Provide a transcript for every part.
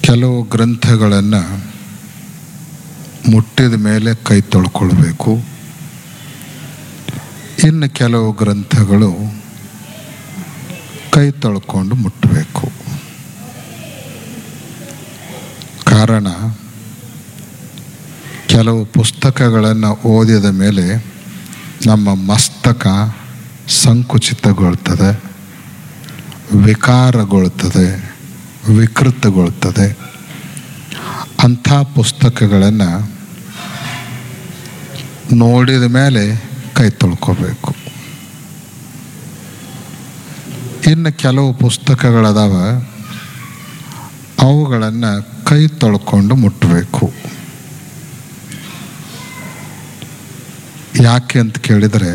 ಕೆಲವು ಗ್ರಂಥಗಳನ್ನು ಮುಟ್ಟಿದ ಮೇಲೆ ಕೈ ತೊಳ್ಕೊಳ್ಬೇಕು ಇನ್ನು ಕೆಲವು ಗ್ರಂಥಗಳು ಕೈ ತೊಳ್ಕೊಂಡು ಮುಟ್ಟಬೇಕು ಕಾರಣ ಕೆಲವು ಪುಸ್ತಕಗಳನ್ನು ಓದಿದ ಮೇಲೆ ನಮ್ಮ ಮಸ್ತಕ ಸಂಕುಚಿತಗೊಳ್ತದೆ ವಿಕಾರಗೊಳ್ತದೆ ವಿಕೃತಗೊಳ್ತದೆ ಅಂಥ ಪುಸ್ತಕಗಳನ್ನು ನೋಡಿದ ಮೇಲೆ ಕೈ ತೊಳ್ಕೋಬೇಕು ಇನ್ನು ಕೆಲವು ಪುಸ್ತಕಗಳದಾವ ಅವುಗಳನ್ನು ಕೈ ತೊಳ್ಕೊಂಡು ಮುಟ್ಟಬೇಕು ಯಾಕೆ ಅಂತ ಕೇಳಿದರೆ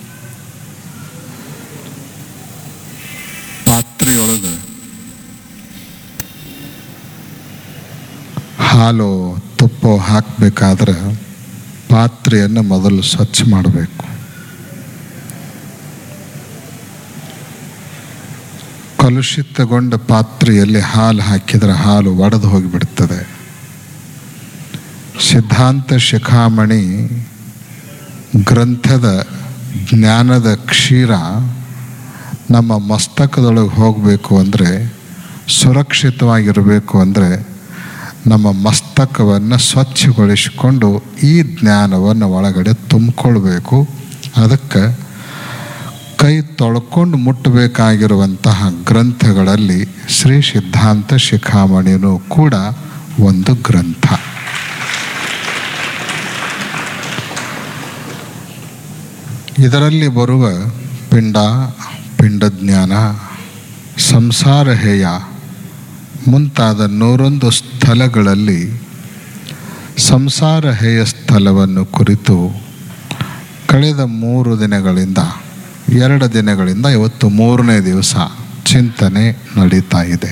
ಪಾತ್ರೆಯೊಳಗೆ ಹಾಲು ತುಪ್ಪ ಹಾಕಬೇಕಾದ್ರೆ ಪಾತ್ರೆಯನ್ನು ಮೊದಲು ಸ್ವಚ್ಛ ಮಾಡಬೇಕು ಕಲುಷಿತಗೊಂಡ ಪಾತ್ರೆಯಲ್ಲಿ ಹಾಲು ಹಾಕಿದರೆ ಹಾಲು ಒಡೆದು ಹೋಗಿಬಿಡ್ತದೆ ಸಿದ್ಧಾಂತ ಶಿಖಾಮಣಿ ಗ್ರಂಥದ ಜ್ಞಾನದ ಕ್ಷೀರ ನಮ್ಮ ಮಸ್ತಕದೊಳಗೆ ಹೋಗಬೇಕು ಅಂದರೆ ಸುರಕ್ಷಿತವಾಗಿರಬೇಕು ಅಂದರೆ ನಮ್ಮ ಮಸ್ತಕವನ್ನು ಸ್ವಚ್ಛಗೊಳಿಸಿಕೊಂಡು ಈ ಜ್ಞಾನವನ್ನು ಒಳಗಡೆ ತುಂಬಿಕೊಳ್ಬೇಕು ಅದಕ್ಕೆ ಕೈ ತೊಳ್ಕೊಂಡು ಮುಟ್ಟಬೇಕಾಗಿರುವಂತಹ ಗ್ರಂಥಗಳಲ್ಲಿ ಶ್ರೀ ಸಿದ್ಧಾಂತ ಶಿಖಾಮಣಿನೂ ಕೂಡ ಒಂದು ಗ್ರಂಥ ಇದರಲ್ಲಿ ಬರುವ ಪಿಂಡ ಪಿಂಡಜ್ಞಾನ ಸಂಸಾರ ಹೇಯ ಮುಂತಾದ ನೂರೊಂದು ಸ್ಥಳಗಳಲ್ಲಿ ಸಂಸಾರ ಹೇಯ ಸ್ಥಳವನ್ನು ಕುರಿತು ಕಳೆದ ಮೂರು ದಿನಗಳಿಂದ ಎರಡು ದಿನಗಳಿಂದ ಇವತ್ತು ಮೂರನೇ ದಿವಸ ಚಿಂತನೆ ನಡೀತಾ ಇದೆ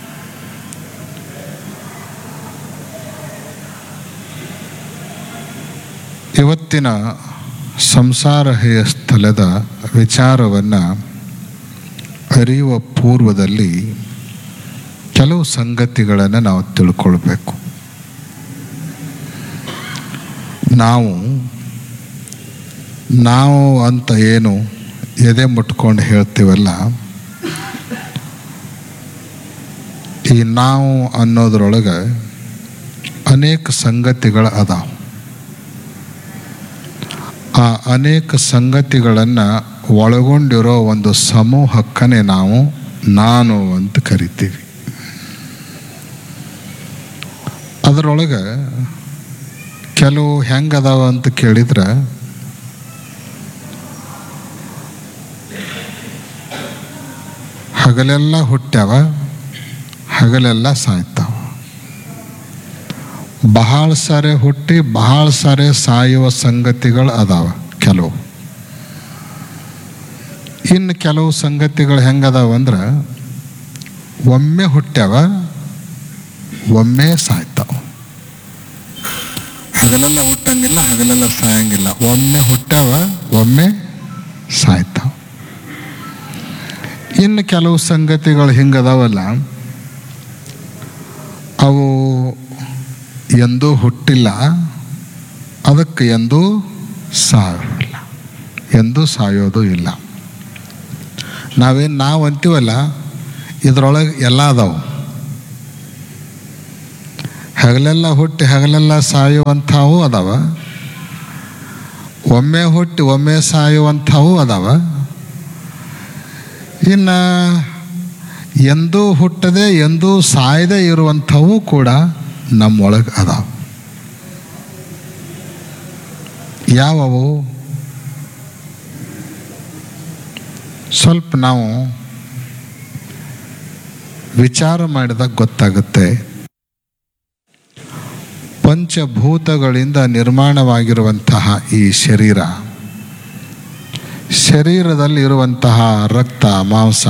ಇವತ್ತಿನ ಸಂಸಾರ ಹೇಯ ಸ್ಥಳದ ವಿಚಾರವನ್ನು ಅರಿಯುವ ಪೂರ್ವದಲ್ಲಿ ಕೆಲವು ಸಂಗತಿಗಳನ್ನು ನಾವು ತಿಳ್ಕೊಳ್ಬೇಕು ನಾವು ನಾವು ಅಂತ ಏನು ಎದೆ ಮುಟ್ಕೊಂಡು ಹೇಳ್ತೀವಲ್ಲ ಈ ನಾವು ಅನ್ನೋದ್ರೊಳಗೆ ಅನೇಕ ಸಂಗತಿಗಳು ಅದಾವ ಆ ಅನೇಕ ಸಂಗತಿಗಳನ್ನು ಒಳಗೊಂಡಿರೋ ಒಂದು ಸಮೂಹಕ್ಕನೇ ನಾವು ನಾನು ಅಂತ ಕರಿತೀವಿ ಅದರೊಳಗೆ ಕೆಲವು ಹೆಂಗದಾವ ಅಂತ ಕೇಳಿದ್ರೆ ಹಗಲೆಲ್ಲ ಹುಟ್ಟ್ಯಾವ ಹಗಲೆಲ್ಲ ಸಾಯ್ತಾವ ಬಹಳ ಸಾರೆ ಹುಟ್ಟಿ ಬಹಳ ಸಾರೆ ಸಾಯುವ ಸಂಗತಿಗಳು ಅದಾವ ಕೆಲವು ಇನ್ನು ಕೆಲವು ಸಂಗತಿಗಳು ಹೆಂಗದಾವ ಅಂದ್ರೆ ಒಮ್ಮೆ ಹುಟ್ಟ್ಯಾವ ಒಮ್ಮೆ ಸಾಯ್ತಾವ ಹಗಲೆಲ್ಲ ಹುಟ್ಟಂಗಿಲ್ಲ ಹಗಲೆಲ್ಲ ಸಾಯಂಗಿಲ್ಲ ಒಮ್ಮೆ ಹುಟ್ಟ್ಯಾವ ಒಮ್ಮೆ ಸಾಯ್ತಾವ ಇನ್ನು ಕೆಲವು ಸಂಗತಿಗಳು ಹಿಂಗದಾವಲ್ಲ ಅವು ಎಂದೂ ಹುಟ್ಟಿಲ್ಲ ಅದಕ್ಕೆ ಎಂದೂ ಸಾಯೋಲ್ಲ ಎಂದೂ ಸಾಯೋದು ಇಲ್ಲ ನಾವೇನು ನಾವು ಅಂತೀವಲ್ಲ ಇದರೊಳಗೆ ಎಲ್ಲ ಅದಾವು ಹಗಲೆಲ್ಲ ಹುಟ್ಟಿ ಹಗಲೆಲ್ಲ ಸಾಯುವಂಥವು ಅದಾವ ಒಮ್ಮೆ ಹುಟ್ಟಿ ಒಮ್ಮೆ ಸಾಯುವಂಥವು ಅದಾವ ಇನ್ನು ಎಂದೂ ಹುಟ್ಟದೆ ಎಂದೂ ಸಾಯದೆ ಇರುವಂಥವು ಕೂಡ ನಮ್ಮೊಳಗೆ ಅದಾವ ಯಾವುವು ಸ್ವಲ್ಪ ನಾವು ವಿಚಾರ ಮಾಡಿದಾಗ ಗೊತ್ತಾಗುತ್ತೆ ಪಂಚಭೂತಗಳಿಂದ ನಿರ್ಮಾಣವಾಗಿರುವಂತಹ ಈ ಶರೀರ ಶರೀರದಲ್ಲಿ ಇರುವಂತಹ ರಕ್ತ ಮಾಂಸ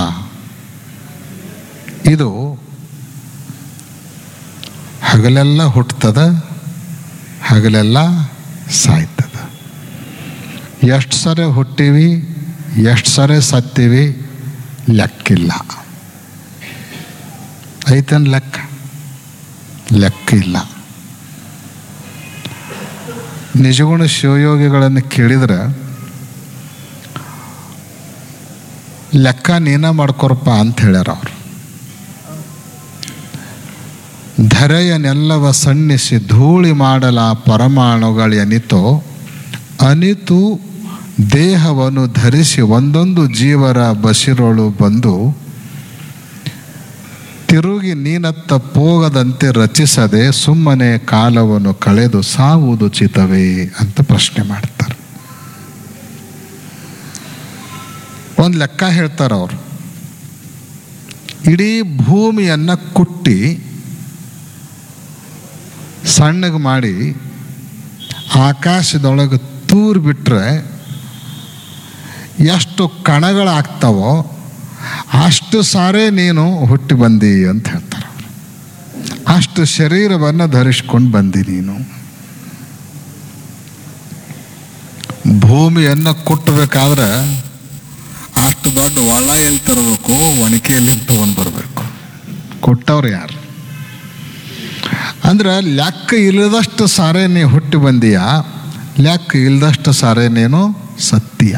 ಇದು ಹಗಲೆಲ್ಲ ಹುಟ್ಟುತ್ತದೆ ಹಗಲೆಲ್ಲ ಸಾಯ್ತದ ಎಷ್ಟು ಸರಿ ಹುಟ್ಟಿವಿ ಎಷ್ಟು ಸರಿ ಸತ್ತೀವಿ ಲೆಕ್ಕಿಲ್ಲ ಐತನ್ ಲೆಕ್ಕ ಲೆಕ್ಕ ಇಲ್ಲ ನಿಜಗುಣ ಶಿವಯೋಗಿಗಳನ್ನು ಕೇಳಿದ್ರೆ ಲೆಕ್ಕ ನೀನ ಮಾಡ್ಕೊರಪ್ಪ ಅಂತ ಹೇಳ್ಯಾರ ಅವರು ಧರೆಯನೆಲ್ಲವ ಸಣ್ಣಿಸಿ ಧೂಳಿ ಮಾಡಲ ಪರಮಾಣುಗಳೆನಿತೋ ಅನಿತು ದೇಹವನ್ನು ಧರಿಸಿ ಒಂದೊಂದು ಜೀವರ ಬಸಿರೊಳು ಬಂದು ತಿರುಗಿ ನೀನತ್ತ ಪೋಗದಂತೆ ರಚಿಸದೆ ಸುಮ್ಮನೆ ಕಾಲವನ್ನು ಕಳೆದು ಸಾವುದು ಚಿತವೇ ಅಂತ ಪ್ರಶ್ನೆ ಮಾಡ್ತಾರೆ ಒಂದು ಲೆಕ್ಕ ಹೇಳ್ತಾರೆ ಅವರು ಇಡೀ ಭೂಮಿಯನ್ನು ಕುಟ್ಟಿ ಸಣ್ಣಗೆ ಮಾಡಿ ಆಕಾಶದೊಳಗೆ ತೂರು ಬಿಟ್ಟರೆ ಎಷ್ಟು ಕಣಗಳಾಗ್ತಾವೋ ಅಷ್ಟು ಸಾರೇ ನೀನು ಹುಟ್ಟಿ ಬಂದಿ ಅಂತ ಹೇಳ್ತಾರೆ ಅವರು ಅಷ್ಟು ಶರೀರವನ್ನು ಧರಿಸ್ಕೊಂಡು ಬಂದಿ ನೀನು ಭೂಮಿಯನ್ನು ಕುಟ್ಟಬೇಕಾದ್ರೆ ಅಷ್ಟು ದೊಡ್ಡ ಒಳ ಎಲ್ಲಿ ತರಬೇಕು ಒಣಕೆಯಲ್ಲಿ ತಗೊಂಡು ಬರಬೇಕು ಕೊಟ್ಟವ್ರು ಯಾರು ಅಂದ್ರೆ ಲೆಕ್ಕ ಇಲ್ಲದಷ್ಟು ಸಾರೇ ನೀ ಹುಟ್ಟಿ ಬಂದೀಯ ಲೆಕ್ಕ ಇಲ್ಲದಷ್ಟು ಸಾರೇ ನೀನು ಸತ್ಯ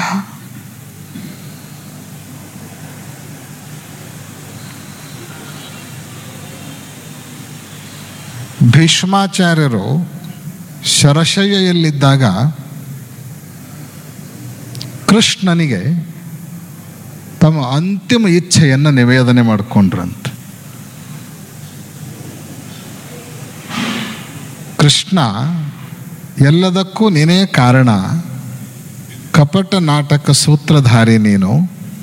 ಭೀಷ್ಮಾಚಾರ್ಯರು ಶರಶಯ್ಯಲ್ಲಿದ್ದಾಗ ಕೃಷ್ಣನಿಗೆ ತಮ್ಮ ಅಂತಿಮ ಇಚ್ಛೆಯನ್ನು ನಿವೇದನೆ ಮಾಡಿಕೊಂಡ್ರಂತೆ ಕೃಷ್ಣ ಎಲ್ಲದಕ್ಕೂ ನೀನೇ ಕಾರಣ ಕಪಟ ನಾಟಕ ಸೂತ್ರಧಾರಿ ನೀನು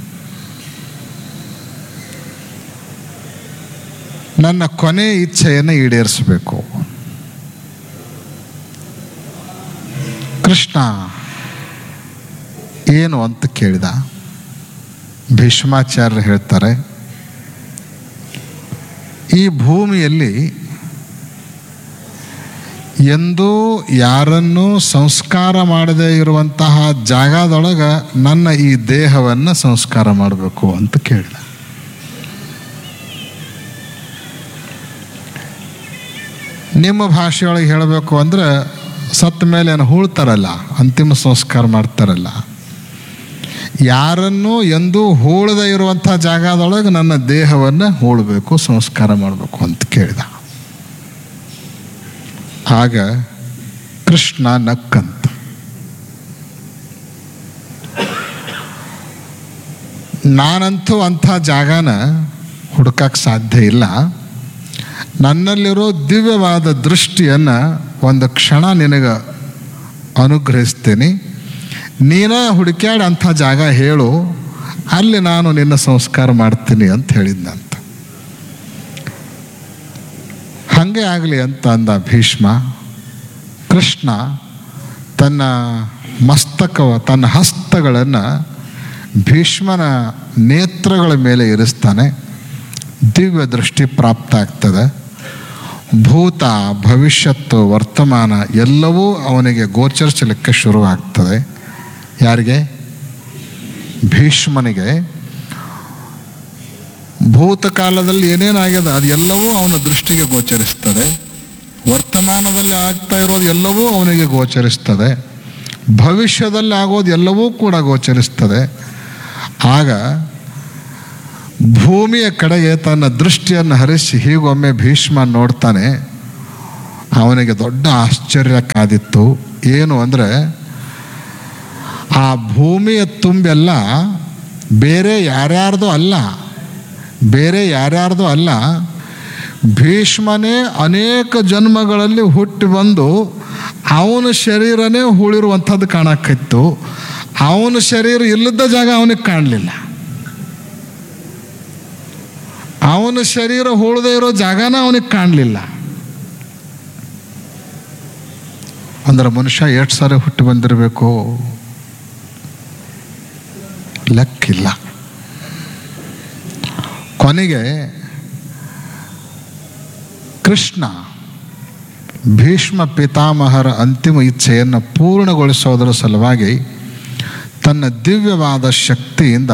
ನನ್ನ ಕೊನೆ ಇಚ್ಛೆಯನ್ನು ಈಡೇರಿಸಬೇಕು ಕೃಷ್ಣ ಏನು ಅಂತ ಕೇಳಿದ ಭೀಷ್ಮಾಚಾರ್ಯರು ಹೇಳ್ತಾರೆ ಈ ಭೂಮಿಯಲ್ಲಿ ಎಂದೂ ಯಾರನ್ನೂ ಸಂಸ್ಕಾರ ಮಾಡದೇ ಇರುವಂತಹ ಜಾಗದೊಳಗೆ ನನ್ನ ಈ ದೇಹವನ್ನು ಸಂಸ್ಕಾರ ಮಾಡಬೇಕು ಅಂತ ಕೇಳಿದ ನಿಮ್ಮ ಭಾಷೆಯೊಳಗೆ ಹೇಳಬೇಕು ಅಂದ್ರೆ ಸತ್ತ ಮೇಲೆ ಏನು ಹೂಳ್ತಾರಲ್ಲ ಅಂತಿಮ ಸಂಸ್ಕಾರ ಮಾಡ್ತಾರಲ್ಲ ಯಾರನ್ನೂ ಎಂದೂ ಹೂಳದೇ ಇರುವಂಥ ಜಾಗದೊಳಗೆ ನನ್ನ ದೇಹವನ್ನು ಹೂಳಬೇಕು ಸಂಸ್ಕಾರ ಮಾಡಬೇಕು ಅಂತ ಕೇಳಿದ ಆಗ ಕೃಷ್ಣ ನಕ್ಕಂತ ನಾನಂತೂ ಅಂಥ ಜಾಗನ ಹುಡುಕಕ್ಕೆ ಸಾಧ್ಯ ಇಲ್ಲ ನನ್ನಲ್ಲಿರೋ ದಿವ್ಯವಾದ ದೃಷ್ಟಿಯನ್ನು ಒಂದು ಕ್ಷಣ ನಿನಗೆ ಅನುಗ್ರಹಿಸ್ತೀನಿ ನೀನ ಹುಡುಕ್ಯಾಡ ಅಂಥ ಜಾಗ ಹೇಳು ಅಲ್ಲಿ ನಾನು ನಿನ್ನ ಸಂಸ್ಕಾರ ಮಾಡ್ತೀನಿ ಅಂತ ಹೇಳಿದ್ನಂತ ಹಾಗೆ ಆಗಲಿ ಅಂತ ಅಂದ ಭೀಷ್ಮ ಕೃಷ್ಣ ತನ್ನ ಮಸ್ತಕವ ತನ್ನ ಹಸ್ತಗಳನ್ನು ಭೀಷ್ಮನ ನೇತ್ರಗಳ ಮೇಲೆ ಇರಿಸ್ತಾನೆ ದಿವ್ಯ ದೃಷ್ಟಿ ಪ್ರಾಪ್ತ ಆಗ್ತದೆ ಭೂತ ಭವಿಷ್ಯತ್ತು ವರ್ತಮಾನ ಎಲ್ಲವೂ ಅವನಿಗೆ ಗೋಚರಿಸಲಿಕ್ಕೆ ಶುರುವಾಗ್ತದೆ ಯಾರಿಗೆ ಭೀಷ್ಮನಿಗೆ ಭೂತಕಾಲದಲ್ಲಿ ಏನೇನಾಗ್ಯದ ಅದೆಲ್ಲವೂ ಅವನ ದೃಷ್ಟಿಗೆ ಗೋಚರಿಸ್ತದೆ ವರ್ತಮಾನದಲ್ಲಿ ಆಗ್ತಾ ಇರೋದು ಎಲ್ಲವೂ ಅವನಿಗೆ ಗೋಚರಿಸ್ತದೆ ಭವಿಷ್ಯದಲ್ಲಿ ಆಗೋದು ಎಲ್ಲವೂ ಕೂಡ ಗೋಚರಿಸ್ತದೆ ಆಗ ಭೂಮಿಯ ಕಡೆಗೆ ತನ್ನ ದೃಷ್ಟಿಯನ್ನು ಹರಿಸಿ ಹೀಗೊಮ್ಮೆ ಭೀಷ್ಮ ನೋಡ್ತಾನೆ ಅವನಿಗೆ ದೊಡ್ಡ ಆಶ್ಚರ್ಯ ಕಾದಿತ್ತು ಏನು ಅಂದರೆ ಆ ಭೂಮಿಯ ತುಂಬೆಲ್ಲ ಬೇರೆ ಯಾರ್ಯಾರ್ದು ಅಲ್ಲ ಬೇರೆ ಯಾರ್ಯಾರ್ದು ಅಲ್ಲ ಭೀಷ್ಮನೇ ಅನೇಕ ಜನ್ಮಗಳಲ್ಲಿ ಹುಟ್ಟಿ ಬಂದು ಅವನ ಶರೀರನೇ ಹೂಳಿರುವಂಥದ್ದು ಕಾಣಕ್ಕಿತ್ತು ಅವನ ಶರೀರ ಇಲ್ಲದ ಜಾಗ ಅವನಿಗೆ ಕಾಣಲಿಲ್ಲ ಅವನ ಶರೀರ ಹೂಳದೇ ಇರೋ ಜಾಗನ ಅವನಿಗೆ ಕಾಣಲಿಲ್ಲ ಅಂದ್ರೆ ಮನುಷ್ಯ ಎಷ್ಟು ಸಾರಿ ಹುಟ್ಟಿ ಬಂದಿರಬೇಕು ಲೆಕ್ಕಿಲ್ಲ ಕೊನೆಗೆ ಕೃಷ್ಣ ಭೀಷ್ಮ ಪಿತಾಮಹರ ಅಂತಿಮ ಇಚ್ಛೆಯನ್ನು ಪೂರ್ಣಗೊಳಿಸೋದರ ಸಲುವಾಗಿ ತನ್ನ ದಿವ್ಯವಾದ ಶಕ್ತಿಯಿಂದ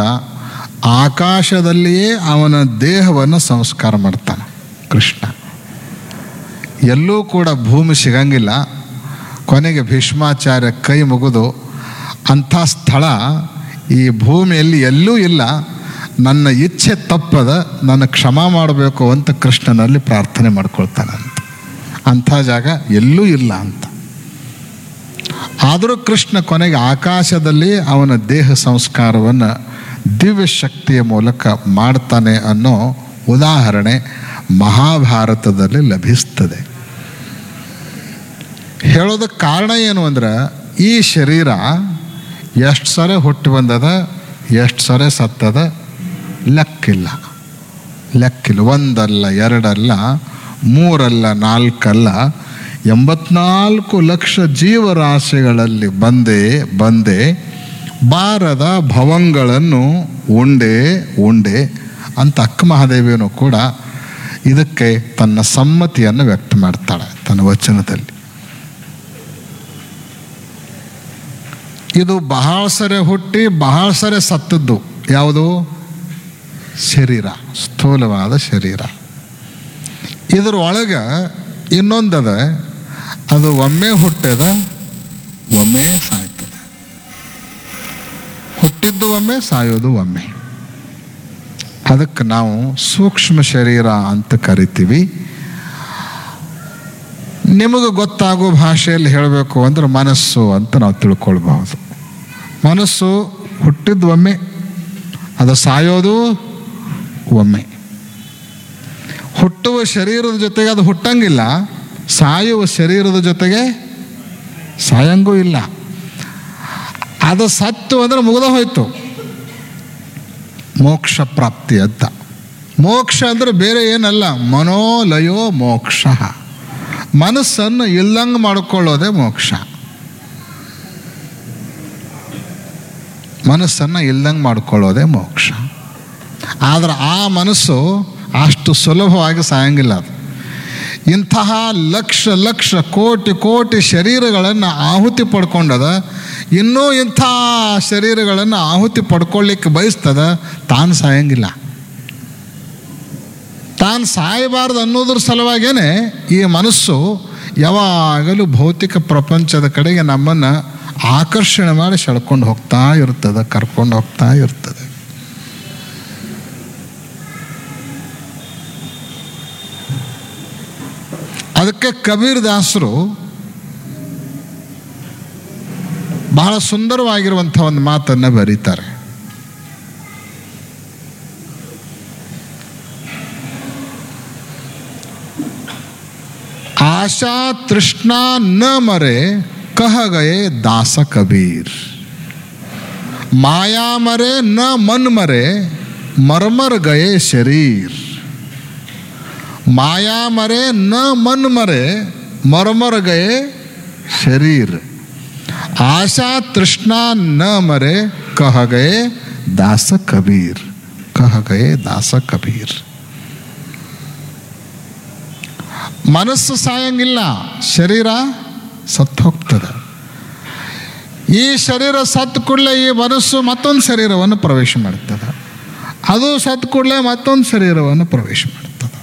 ಆಕಾಶದಲ್ಲಿಯೇ ಅವನ ದೇಹವನ್ನು ಸಂಸ್ಕಾರ ಮಾಡ್ತಾನೆ ಕೃಷ್ಣ ಎಲ್ಲೂ ಕೂಡ ಭೂಮಿ ಸಿಗಂಗಿಲ್ಲ ಕೊನೆಗೆ ಭೀಷ್ಮಾಚಾರ್ಯ ಕೈ ಮುಗಿದು ಅಂಥ ಸ್ಥಳ ಈ ಭೂಮಿಯಲ್ಲಿ ಎಲ್ಲೂ ಇಲ್ಲ ನನ್ನ ಇಚ್ಛೆ ತಪ್ಪದ ನನ್ನ ಕ್ಷಮ ಮಾಡಬೇಕು ಅಂತ ಕೃಷ್ಣನಲ್ಲಿ ಪ್ರಾರ್ಥನೆ ಮಾಡ್ಕೊಳ್ತಾನಂತ ಅಂಥ ಜಾಗ ಎಲ್ಲೂ ಇಲ್ಲ ಅಂತ ಆದರೂ ಕೃಷ್ಣ ಕೊನೆಗೆ ಆಕಾಶದಲ್ಲಿ ಅವನ ದೇಹ ಸಂಸ್ಕಾರವನ್ನು ದಿವ್ಯ ಶಕ್ತಿಯ ಮೂಲಕ ಮಾಡ್ತಾನೆ ಅನ್ನೋ ಉದಾಹರಣೆ ಮಹಾಭಾರತದಲ್ಲಿ ಲಭಿಸ್ತದೆ ಹೇಳೋದಕ್ಕೆ ಕಾರಣ ಏನು ಅಂದ್ರೆ ಈ ಶರೀರ ಎಷ್ಟು ಸರಿ ಹುಟ್ಟಿ ಬಂದದ ಎಷ್ಟು ಸರಿ ಸತ್ತದ ಲೆಕ್ಕಿಲ್ಲ ಲೆಕ್ಕಿಲ್ಲ ಒಂದಲ್ಲ ಎರಡಲ್ಲ ಮೂರಲ್ಲ ನಾಲ್ಕಲ್ಲ ಎಂಬತ್ನಾಲ್ಕು ಲಕ್ಷ ಜೀವರಾಶಿಗಳಲ್ಲಿ ಬಂದೇ ಬಂದೆ ಬಾರದ ಭವಂಗಳನ್ನು ಉಂಡೆ ಉಂಡೆ ಅಂತ ಅಕ್ಕ ಮಹಾದೇವಿಯನು ಕೂಡ ಇದಕ್ಕೆ ತನ್ನ ಸಮ್ಮತಿಯನ್ನು ವ್ಯಕ್ತ ಮಾಡ್ತಾಳೆ ತನ್ನ ವಚನದಲ್ಲಿ ಇದು ಬಹಳ ಸರಿ ಹುಟ್ಟಿ ಬಹಳ ಸರಿ ಸತ್ತದ್ದು ಯಾವುದು ಶರೀರ ಸ್ಥೂಲವಾದ ಶರೀರ ಇದ್ರ ಒಳಗೆ ಇನ್ನೊಂದದ ಅದು ಒಮ್ಮೆ ಹುಟ್ಟದ ಒಮ್ಮೆ ಸಾಯ್ತದೆ ಹುಟ್ಟಿದ್ದು ಒಮ್ಮೆ ಸಾಯೋದು ಒಮ್ಮೆ ಅದಕ್ಕೆ ನಾವು ಸೂಕ್ಷ್ಮ ಶರೀರ ಅಂತ ಕರಿತೀವಿ ನಿಮಗೆ ಗೊತ್ತಾಗೋ ಭಾಷೆಯಲ್ಲಿ ಹೇಳಬೇಕು ಅಂದ್ರೆ ಮನಸ್ಸು ಅಂತ ನಾವು ತಿಳ್ಕೊಳ್ಬಹುದು ಮನಸ್ಸು ಹುಟ್ಟಿದ್ದು ಒಮ್ಮೆ ಅದು ಸಾಯೋದು ಒಮ್ಮೆ ಹುಟ್ಟುವ ಶರೀರದ ಜೊತೆಗೆ ಅದು ಹುಟ್ಟಂಗಿಲ್ಲ ಸಾಯುವ ಶರೀರದ ಜೊತೆಗೆ ಸಾಯಂಗೂ ಇಲ್ಲ ಅದು ಸತ್ತು ಅಂದ್ರೆ ಮುಗಿದ ಹೋಯ್ತು ಮೋಕ್ಷ ಪ್ರಾಪ್ತಿ ಅಂತ ಮೋಕ್ಷ ಅಂದ್ರೆ ಬೇರೆ ಏನಲ್ಲ ಮನೋಲಯೋ ಮೋಕ್ಷ ಮನಸ್ಸನ್ನು ಇಲ್ಲಂಗೆ ಮಾಡಿಕೊಳ್ಳೋದೇ ಮೋಕ್ಷ ಮನಸ್ಸನ್ನು ಇಲ್ದಂಗೆ ಮಾಡ್ಕೊಳ್ಳೋದೇ ಮೋಕ್ಷ ಆದ್ರೆ ಆ ಮನಸ್ಸು ಅಷ್ಟು ಸುಲಭವಾಗಿ ಸಾಯಂಗಿಲ್ಲ ಅದು ಇಂತಹ ಲಕ್ಷ ಲಕ್ಷ ಕೋಟಿ ಕೋಟಿ ಶರೀರಗಳನ್ನು ಆಹುತಿ ಪಡ್ಕೊಂಡದ ಇನ್ನೂ ಇಂಥ ಶರೀರಗಳನ್ನು ಆಹುತಿ ಪಡ್ಕೊಳ್ಳಿಕ್ಕೆ ಬಯಸ್ತದ ತಾನು ಸಾಯಂಗಿಲ್ಲ ತಾನು ಸಾಯಬಾರ್ದು ಅನ್ನೋದ್ರ ಸಲುವಾಗೇನೆ ಈ ಮನಸ್ಸು ಯಾವಾಗಲೂ ಭೌತಿಕ ಪ್ರಪಂಚದ ಕಡೆಗೆ ನಮ್ಮನ್ನು ಆಕರ್ಷಣೆ ಮಾಡಿ ಸೆಳ್ಕೊಂಡು ಹೋಗ್ತಾ ಇರ್ತದೆ ಕರ್ಕೊಂಡು ಹೋಗ್ತಾ ಇರ್ತದೆ ಅದಕ್ಕೆ ಕಬೀರ್ ದಾಸರು ಬಹಳ ಸುಂದರವಾಗಿರುವಂಥ ಒಂದು ಮಾತನ್ನು ಬರೀತಾರೆ आशा तृष्णा न मरे कह गए दास कबीर माया मरे न मन मरे मरमर गए शरीर माया मरे न मन मरे मरमर गए शरीर आशा तृष्णा न मरे कह गए दास कबीर कह गए दास कबीर ಮನಸ್ಸು ಸಾಯಂಗಿಲ್ಲ ಶರೀರ ಸತ್ತು ಹೋಗ್ತದೆ ಈ ಶರೀರ ಸತ್ತು ಕೂಡಲೇ ಈ ಮನಸ್ಸು ಮತ್ತೊಂದು ಶರೀರವನ್ನು ಪ್ರವೇಶ ಮಾಡ್ತದೆ ಅದು ಸತ್ತು ಕೂಡಲೇ ಮತ್ತೊಂದು ಶರೀರವನ್ನು ಪ್ರವೇಶ ಮಾಡ್ತದೆ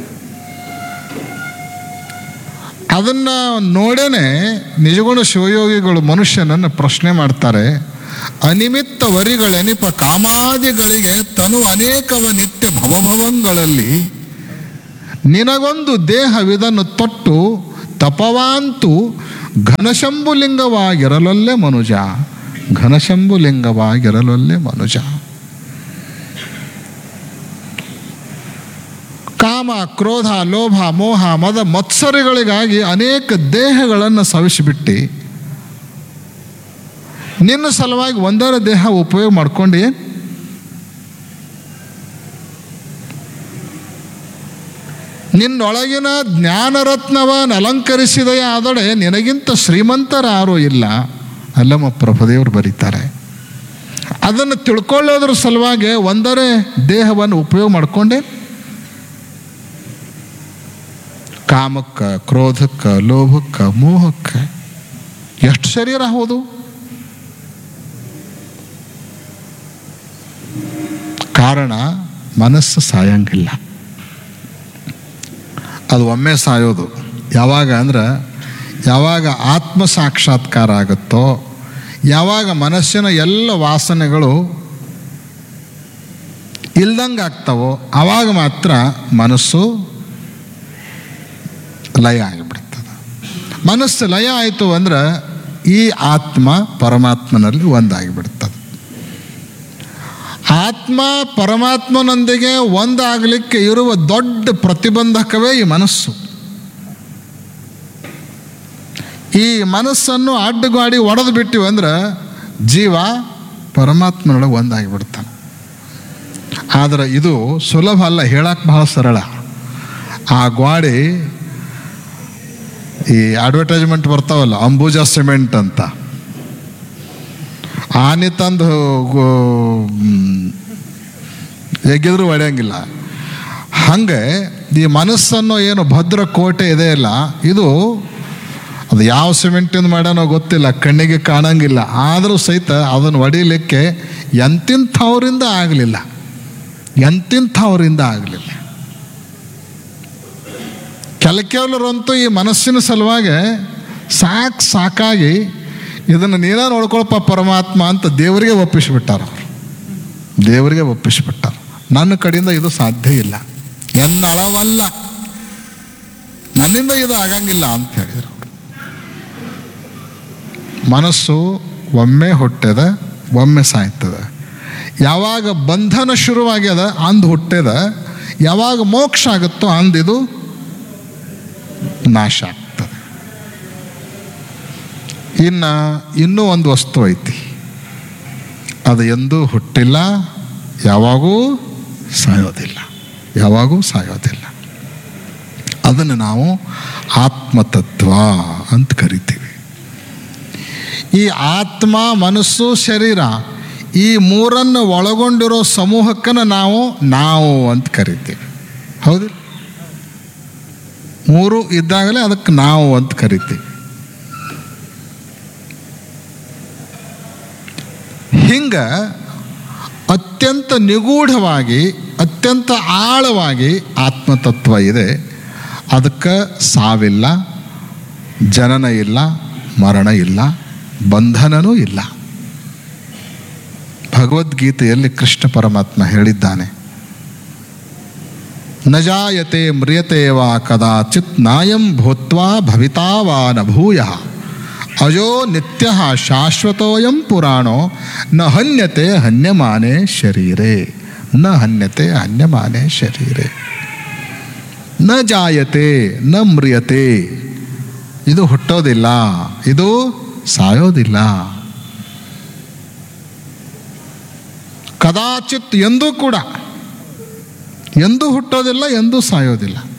ಅದನ್ನು ನೋಡೇನೆ ನಿಜಗುಣ ಶಿವಯೋಗಿಗಳು ಮನುಷ್ಯನನ್ನು ಪ್ರಶ್ನೆ ಮಾಡ್ತಾರೆ ಅನಿಮಿತ್ತ ವರಿಗಳೆನಿಪ ಕಾಮಾದಿಗಳಿಗೆ ತನು ಅನೇಕವ ನಿತ್ಯ ಭವಭವಂಗಳಲ್ಲಿ ನಿನಗೊಂದು ದೇಹವಿದನ್ನು ತೊಟ್ಟು ತಪವಾಂತು ಘನಶಂಭುಲಿಂಗವಾಗಿರಲೊಲ್ಲೆ ಮನುಜ ಘನಶಂಭುಲಿಂಗವಾಗಿರಲೊಲ್ಲೆ ಮನುಜ ಕಾಮ ಕ್ರೋಧ ಲೋಭ ಮೋಹ ಮದ ಮತ್ಸರಿಗಳಿಗಾಗಿ ಅನೇಕ ದೇಹಗಳನ್ನು ಸವಿಸಿಬಿಟ್ಟು ನಿನ್ನ ಸಲುವಾಗಿ ಒಂದರ ದೇಹ ಉಪಯೋಗ ಮಾಡ್ಕೊಂಡು ನಿನ್ನೊಳಗಿನ ಜ್ಞಾನರತ್ನವನ್ನು ಅಲಂಕರಿಸಿದೆಯೇ ಆದೊಡೆ ನಿನಗಿಂತ ಶ್ರೀಮಂತರಾರೂ ಇಲ್ಲ ಅಲ್ಲಮ್ಮ ಪ್ರಭುದೇವರು ಬರೀತಾರೆ ಅದನ್ನು ತಿಳ್ಕೊಳ್ಳೋದ್ರ ಸಲುವಾಗಿ ಒಂದರೇ ದೇಹವನ್ನು ಉಪಯೋಗ ಮಾಡಿಕೊಂಡೆ ಕಾಮಕ್ಕೆ ಕ್ರೋಧಕ್ಕೆ ಲೋಭಕ್ಕೆ ಮೋಹಕ್ಕೆ ಎಷ್ಟು ಶರೀರ ಹೌದು ಕಾರಣ ಮನಸ್ಸು ಸಾಯಂಗಿಲ್ಲ ಅದು ಒಮ್ಮೆ ಸಾಯೋದು ಯಾವಾಗ ಅಂದ್ರೆ ಯಾವಾಗ ಆತ್ಮ ಸಾಕ್ಷಾತ್ಕಾರ ಆಗುತ್ತೋ ಯಾವಾಗ ಮನಸ್ಸಿನ ಎಲ್ಲ ವಾಸನೆಗಳು ಇಲ್ದಂಗೆ ಆಗ್ತಾವೋ ಆವಾಗ ಮಾತ್ರ ಮನಸ್ಸು ಲಯ ಆಗಿಬಿಡ್ತದೆ ಮನಸ್ಸು ಲಯ ಆಯಿತು ಅಂದ್ರೆ ಈ ಆತ್ಮ ಪರಮಾತ್ಮನಲ್ಲಿ ಒಂದಾಗಿಬಿಡ್ತದೆ ಆತ್ಮ ಪರಮಾತ್ಮನೊಂದಿಗೆ ಒಂದಾಗಲಿಕ್ಕೆ ಇರುವ ದೊಡ್ಡ ಪ್ರತಿಬಂಧಕವೇ ಈ ಮನಸ್ಸು ಈ ಮನಸ್ಸನ್ನು ಅಡ್ಡಗಾಡಿ ಒಡೆದು ಬಿಟ್ಟಿವಿ ಅಂದ್ರೆ ಜೀವ ಪರಮಾತ್ಮನೊಳಗೆ ಒಂದಾಗಿಬಿಡ್ತಾನೆ ಆದರೆ ಇದು ಸುಲಭ ಅಲ್ಲ ಹೇಳಕ್ಕೆ ಬಹಳ ಸರಳ ಆ ಗ್ವಾಡಿ ಈ ಅಡ್ವರ್ಟೈಸ್ಮೆಂಟ್ ಬರ್ತಾವಲ್ಲ ಅಂಬೂಜಾ ಸಿಮೆಂಟ್ ಅಂತ ಆನೆ ತಂದು ಎಗ್ಗಿದ್ರು ಹೊಡೆಯಂಗಿಲ್ಲ ಹಂಗೆ ಈ ಮನಸ್ಸನ್ನು ಏನು ಭದ್ರ ಕೋಟೆ ಇದೆ ಇಲ್ಲ ಇದು ಅದು ಯಾವ ಸಿಮೆಂಟಿಂದ ಮಾಡ್ಯಾನೋ ಗೊತ್ತಿಲ್ಲ ಕಣ್ಣಿಗೆ ಕಾಣಂಗಿಲ್ಲ ಆದರೂ ಸಹಿತ ಅದನ್ನು ಹೊಡಿಲಿಕ್ಕೆ ಎಂತಿಂಥವರಿಂದ ಆಗಲಿಲ್ಲ ಎಂತಿಂಥವರಿಂದ ಆಗಲಿಲ್ಲ ಕೆಲ ಕೆಲವರಂತೂ ಈ ಮನಸ್ಸಿನ ಸಲುವಾಗಿ ಸಾಕು ಸಾಕಾಗಿ ಇದನ್ನು ನೀನೇ ನೋಡ್ಕೊಳಪ್ಪ ಪರಮಾತ್ಮ ಅಂತ ದೇವರಿಗೆ ಒಪ್ಪಿಸಿಬಿಟ್ಟಾರ ಅವರು ದೇವರಿಗೆ ಒಪ್ಪಿಸಿಬಿಟ್ಟಾರ ನನ್ನ ಕಡೆಯಿಂದ ಇದು ಸಾಧ್ಯ ಇಲ್ಲ ನನ್ನ ಅಳವಲ್ಲ ನನ್ನಿಂದ ಇದು ಆಗಂಗಿಲ್ಲ ಅಂತ ಹೇಳಿದರು ಮನಸ್ಸು ಒಮ್ಮೆ ಹುಟ್ಟದ ಒಮ್ಮೆ ಸಾಯ್ತದೆ ಯಾವಾಗ ಬಂಧನ ಶುರುವಾಗ್ಯದ ಅಂದು ಹುಟ್ಟದ ಯಾವಾಗ ಮೋಕ್ಷ ಆಗುತ್ತೋ ಅಂದಿದು ನಾಶ ಆಗ್ತದೆ ಇನ್ನು ಇನ್ನೂ ಒಂದು ವಸ್ತು ಐತಿ ಅದು ಎಂದೂ ಹುಟ್ಟಿಲ್ಲ ಯಾವಾಗೂ ಸಾಯೋದಿಲ್ಲ ಯಾವಾಗೂ ಸಾಯೋದಿಲ್ಲ ಅದನ್ನು ನಾವು ಆತ್ಮತತ್ವ ಅಂತ ಕರಿತೀವಿ ಈ ಆತ್ಮ ಮನಸ್ಸು ಶರೀರ ಈ ಮೂರನ್ನು ಒಳಗೊಂಡಿರೋ ಸಮೂಹಕ್ಕನ್ನು ನಾವು ನಾವು ಅಂತ ಕರಿತೀವಿ ಹೌದಿಲ್ಲ ಮೂರು ಇದ್ದಾಗಲೇ ಅದಕ್ಕೆ ನಾವು ಅಂತ ಕರಿತೀವಿ ಹಿಂಗ ಅತ್ಯಂತ ನಿಗೂಢವಾಗಿ ಅತ್ಯಂತ ಆಳವಾಗಿ ಆತ್ಮತತ್ವ ಇದೆ ಅದಕ್ಕೆ ಸಾವಿಲ್ಲ ಜನನ ಇಲ್ಲ ಮರಣ ಇಲ್ಲ ಬಂಧನನೂ ಇಲ್ಲ ಭಗವದ್ಗೀತೆಯಲ್ಲಿ ಕೃಷ್ಣ ಪರಮಾತ್ಮ ಹೇಳಿದ್ದಾನೆ ನ ಜಾಯತೆ ಮ್ರಿಯತೆ ವಾ ಕದಾಚಿತ್ ನಾಯಂ ಭೂತ್ವಾ ಭವಿತಾ ವಾ ನ ಭೂಯ ಅಜೋ ನಿತ್ಯ ಶಾಶ್ವತೋಯಂ ಪುರಾಣೋ ನ ಹನ್ಯತೆ ಹನ್ಯಮಾನೆ ಶರೀರೆ ನ ಹನ್ಯತೆ ಹನ್ಯಮಾನೆ ಶರೀರೆ ನ ಜಾಯತೆ ನ ಮ್ರಿಯತೆ ಇದು ಹುಟ್ಟೋದಿಲ್ಲ ಇದು ಸಾಯೋದಿಲ್ಲ ಕದಾಚಿತ್ ಎಂದೂ ಕೂಡ ಎಂದೂ ಹುಟ್ಟೋದಿಲ್ಲ ಎಂದೂ ಸಾಯೋದಿಲ್ಲ